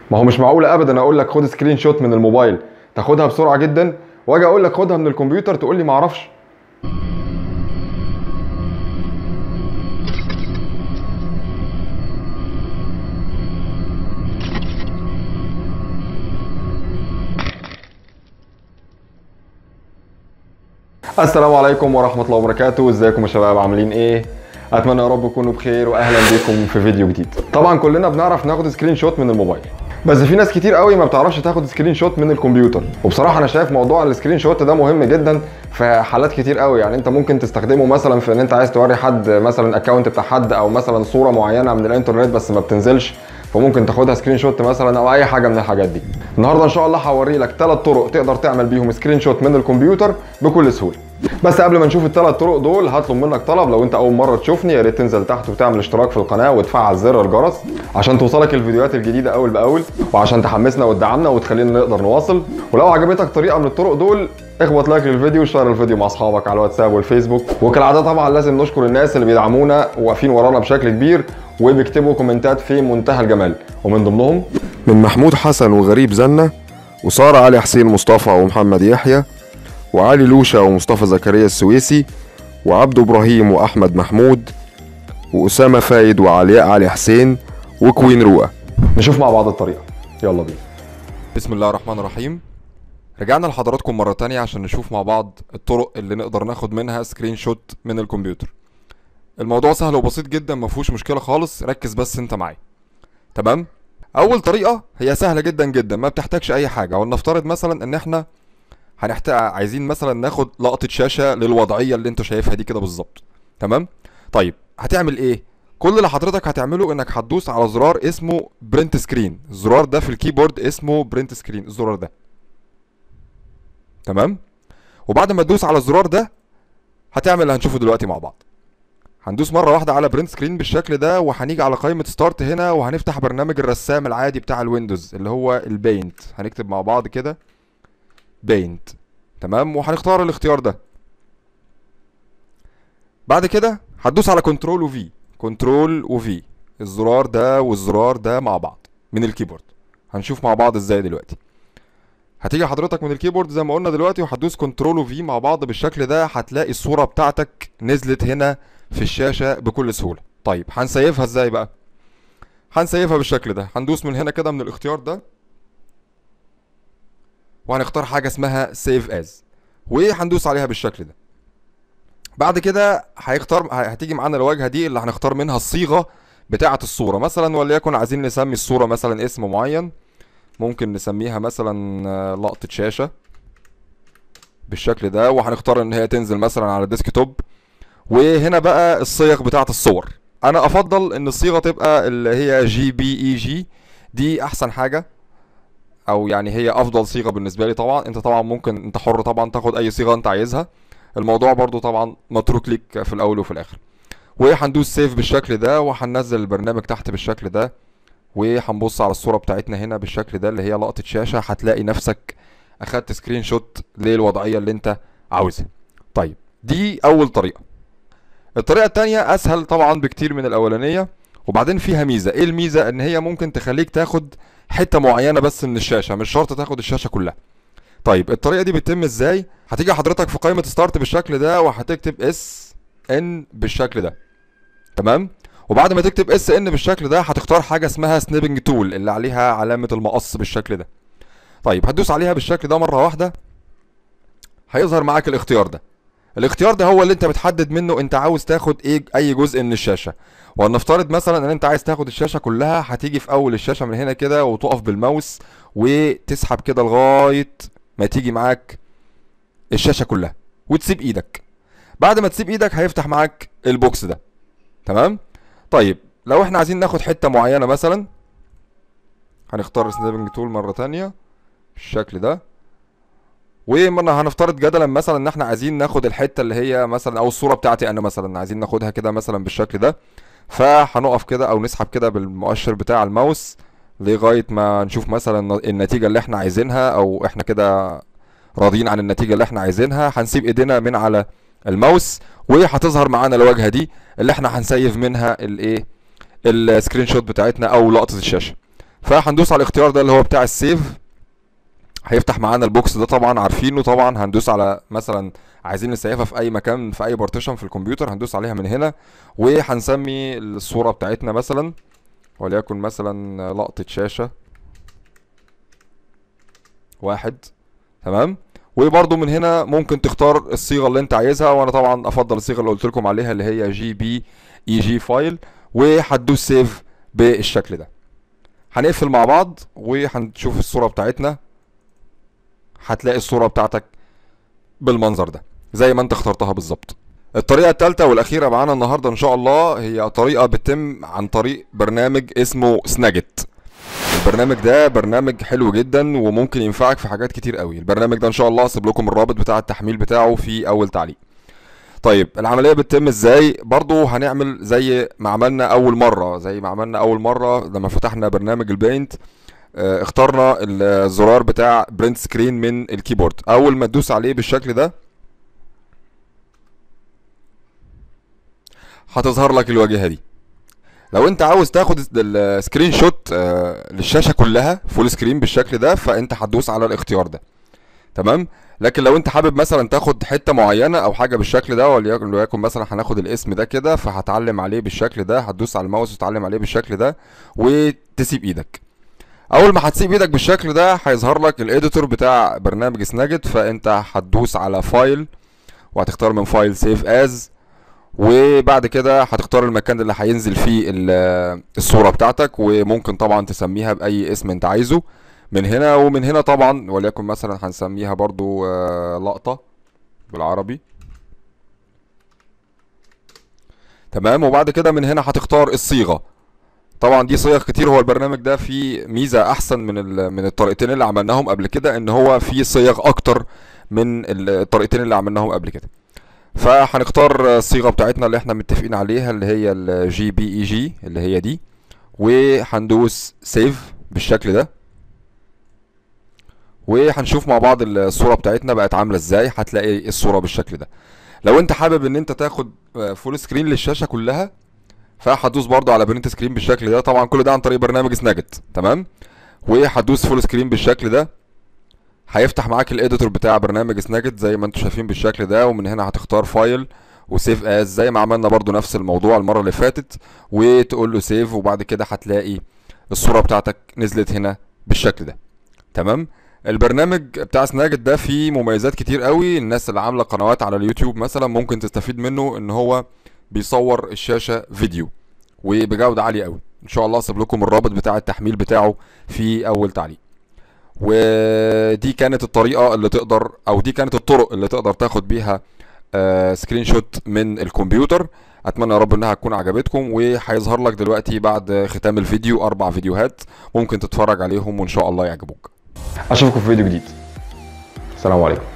ما هو مش معقول ابدا اقول لك خد سكرين شوت من الموبايل تاخدها بسرعه جدا واجي اقول لك خدها من الكمبيوتر تقول لي ما اعرفش السلام عليكم ورحمة الله وبركاته ازيكم يا شباب عاملين ايه اتمنى يا رب تكونوا بخير واهلا بكم في فيديو جديد طبعا كلنا بنعرف ناخد سكرين شوت من الموبايل بس في ناس كتير قوي ما بتعرفش تاخد سكرين شوت من الكمبيوتر وبصراحه انا شايف موضوع السكرين شوت ده مهم جدا في حالات كتير قوي يعني انت ممكن تستخدمه مثلا في ان انت عايز توري حد مثلا اكونت بتاع حد او مثلا صوره معينه من الانترنت بس ما بتنزلش فممكن تاخدها سكرين شوت مثلا او اي حاجه من الحاجات دي النهارده ان شاء الله هوري لك ثلاث طرق تقدر تعمل بيهم سكرين شوت من الكمبيوتر بكل سهوله بس قبل ما نشوف الثلاث طرق دول هطلب منك طلب لو انت اول مره تشوفني يا ريت تنزل تحت وتعمل اشتراك في القناه وتفعل زر الجرس عشان توصلك الفيديوهات الجديده اول باول وعشان تحمسنا وتدعمنا وتخلينا نقدر نواصل ولو عجبتك طريقه من الطرق دول اخبط لايك للفيديو وشير الفيديو مع اصحابك على الواتساب والفيسبوك وكالعاده طبعا لازم نشكر الناس اللي بيدعمونا وواقفين ورانا بشكل كبير وبيكتبوا كومنتات في منتهى الجمال ومن ضمنهم من محمود حسن وغريب زنة وسارة علي حسين مصطفى ومحمد يحيى وعلي لوشة ومصطفى زكريا السويسي وعبد إبراهيم وأحمد محمود وأسامة فايد وعلياء علي حسين وكوين رؤى نشوف مع بعض الطريقه يلا بينا بسم الله الرحمن الرحيم رجعنا لحضراتكم مرة تانية عشان نشوف مع بعض الطرق اللي نقدر ناخد منها سكرين شوت من الكمبيوتر الموضوع سهل وبسيط جدا مفهوش مشكلة خالص ركز بس انت معايا تمام اول طريقة هي سهلة جدا جدا ما بتحتاجش اي حاجة ولنفترض مثلا ان احنا هنحتاج عايزين مثلا ناخد لقطة شاشة للوضعية اللي انت شايفها دي كده بالظبط تمام طيب هتعمل ايه كل اللي حضرتك هتعمله انك هتدوس على زرار اسمه برنت سكرين الزرار ده في الكيبورد اسمه برنت سكرين الزرار ده تمام وبعد ما تدوس على الزرار ده هتعمل اللي هنشوفه دلوقتي مع بعض هندوس مره واحده على برنت سكرين بالشكل ده وهنيجي على قائمه ستارت هنا وهنفتح برنامج الرسام العادي بتاع الويندوز اللي هو البينت هنكتب مع بعض كده بينت تمام وهنختار الاختيار ده بعد كده هتدوس على كنترول وفي كنترول وفي الزرار ده والزرار ده مع بعض من الكيبورد هنشوف مع بعض ازاي دلوقتي هتيجي حضرتك من الكيبورد زي ما قلنا دلوقتي وهتدوس كنترول وفي مع بعض بالشكل ده هتلاقي الصوره بتاعتك نزلت هنا في الشاشه بكل سهوله طيب هنسيفها ازاي بقى هنسيفها بالشكل ده هندوس من هنا كده من الاختيار ده وهنختار حاجه اسمها سيف از وهندوس عليها بالشكل ده بعد كده هيختار هتيجي معانا الواجهه دي اللي هنختار منها الصيغه بتاعه الصوره مثلا وليكن عايزين نسمي الصوره مثلا اسم معين ممكن نسميها مثلا آه، لقطه شاشه بالشكل ده وهنختار ان هي تنزل مثلا على الديسك توب وهنا بقى الصيغ بتاعه الصور انا افضل ان الصيغه تبقى اللي هي جي بي اي جي دي احسن حاجه او يعني هي افضل صيغه بالنسبه لي طبعا انت طبعا ممكن انت حر طبعا تاخد اي صيغه انت عايزها الموضوع برضو طبعا متروك ليك في الاول وفي الاخر وهندوس سيف بالشكل ده وهننزل البرنامج تحت بالشكل ده وهنبص على الصوره بتاعتنا هنا بالشكل ده اللي هي لقطه شاشه هتلاقي نفسك اخدت سكرين شوت للوضعيه اللي انت عاوزها طيب دي اول طريقه الطريقه التانية اسهل طبعا بكتير من الاولانيه وبعدين فيها ميزه ايه الميزه ان هي ممكن تخليك تاخد حته معينه بس من الشاشه مش شرط تاخد الشاشه كلها طيب الطريقه دي بتتم ازاي هتيجي حضرتك في قائمه ستارت بالشكل ده وهتكتب اس ان بالشكل ده تمام وبعد ما تكتب اس ان بالشكل ده هتختار حاجه اسمها سنيبنج تول اللي عليها علامه المقص بالشكل ده طيب هتدوس عليها بالشكل ده مره واحده هيظهر معاك الاختيار ده الاختيار ده هو اللي انت بتحدد منه انت عاوز تاخد ايه اي جزء من الشاشه ولنفترض مثلا ان انت عايز تاخد الشاشه كلها هتيجي في اول الشاشه من هنا كده وتقف بالماوس وتسحب كده لغايه ما تيجي معاك الشاشه كلها وتسيب ايدك بعد ما تسيب ايدك هيفتح معاك البوكس ده تمام طيب لو احنا عايزين ناخد حته معينه مثلا هنختار سنابنج تول مره تانية بالشكل ده ومنا هنفترض جدلا مثلا ان احنا عايزين ناخد الحته اللي هي مثلا او الصوره بتاعتي انا مثلا عايزين ناخدها كده مثلا بالشكل ده فهنقف كده او نسحب كده بالمؤشر بتاع الماوس لغايه ما نشوف مثلا النتيجه اللي احنا عايزينها او احنا كده راضيين عن النتيجه اللي احنا عايزينها هنسيب ايدينا من على الماوس وهتظهر معانا الواجهه دي اللي احنا هنسيف منها الايه السكرين شوت بتاعتنا او لقطه الشاشه فهندوس على الاختيار ده اللي هو بتاع السيف هيفتح معانا البوكس ده طبعا عارفينه طبعا هندوس على مثلا عايزين نسيفها في اي مكان في اي بارتيشن في الكمبيوتر هندوس عليها من هنا وهنسمي الصورة بتاعتنا مثلا وليكن مثلا لقطة شاشة واحد تمام وبرضو من هنا ممكن تختار الصيغة اللي انت عايزها وانا طبعا افضل الصيغة اللي قلت لكم عليها اللي هي جي بي اي جي فايل وهتدوس سيف بالشكل ده هنقفل مع بعض وهنشوف الصورة بتاعتنا هتلاقي الصورة بتاعتك بالمنظر ده زي ما انت اخترتها بالظبط الطريقة الثالثة والأخيرة معانا النهاردة إن شاء الله هي طريقة بتتم عن طريق برنامج اسمه سناجت البرنامج ده برنامج حلو جدا وممكن ينفعك في حاجات كتير قوي البرنامج ده ان شاء الله هسيب لكم الرابط بتاع التحميل بتاعه في اول تعليق طيب العمليه بتتم ازاي برضو هنعمل زي ما عملنا اول مره زي ما عملنا اول مره لما فتحنا برنامج البينت اه اخترنا الزرار بتاع برنت سكرين من الكيبورد اول ما تدوس عليه بالشكل ده هتظهر لك الواجهه دي لو انت عاوز تاخد السكرين شوت آه للشاشه كلها فول سكرين بالشكل ده فانت هتدوس على الاختيار ده تمام لكن لو انت حابب مثلا تاخد حته معينه او حاجه بالشكل ده وليكن وليكن مثلا هناخد الاسم ده كده فهتعلم عليه بالشكل ده هتدوس على الماوس وتعلم عليه بالشكل ده وتسيب ايدك اول ما هتسيب ايدك بالشكل ده هيظهر لك الاديتور بتاع برنامج سناجت فانت هتدوس على فايل وهتختار من فايل سيف از وبعد كده هتختار المكان اللي هينزل فيه الصورة بتاعتك وممكن طبعا تسميها بأي اسم انت عايزه من هنا ومن هنا طبعا وليكن مثلا هنسميها برضو لقطة بالعربي تمام وبعد كده من هنا هتختار الصيغة طبعا دي صيغ كتير هو البرنامج ده فيه ميزة احسن من من الطريقتين اللي عملناهم قبل كده ان هو فيه صيغ اكتر من الطريقتين اللي عملناهم قبل كده فهنختار الصيغه بتاعتنا اللي احنا متفقين عليها اللي هي الجي بي اي جي اللي هي دي وهندوس سيف بالشكل ده وهنشوف مع بعض الصوره بتاعتنا بقت عامله ازاي هتلاقي الصوره بالشكل ده لو انت حابب ان انت تاخد فول سكرين للشاشه كلها فهتدوس برضو على برنت سكرين بالشكل ده طبعا كل ده عن طريق برنامج سناجت تمام وهتدوس فول سكرين بالشكل ده هيفتح معاك الاديتور بتاع برنامج سناجت زي ما انتم شايفين بالشكل ده ومن هنا هتختار فايل وسيف از زي ما عملنا برضو نفس الموضوع المره اللي فاتت وتقول له سيف وبعد كده هتلاقي الصوره بتاعتك نزلت هنا بالشكل ده تمام البرنامج بتاع سناجت ده فيه مميزات كتير قوي الناس اللي عامله قنوات على اليوتيوب مثلا ممكن تستفيد منه ان هو بيصور الشاشه فيديو وبجوده عاليه قوي ان شاء الله اسيب لكم الرابط بتاع التحميل بتاعه في اول تعليق ودي كانت الطريقه اللي تقدر او دي كانت الطرق اللي تقدر تاخد بيها آه سكرين شوت من الكمبيوتر اتمنى يا رب انها تكون عجبتكم وهيظهر لك دلوقتي بعد ختام الفيديو اربع فيديوهات ممكن تتفرج عليهم وان شاء الله يعجبوك اشوفكم في فيديو جديد السلام عليكم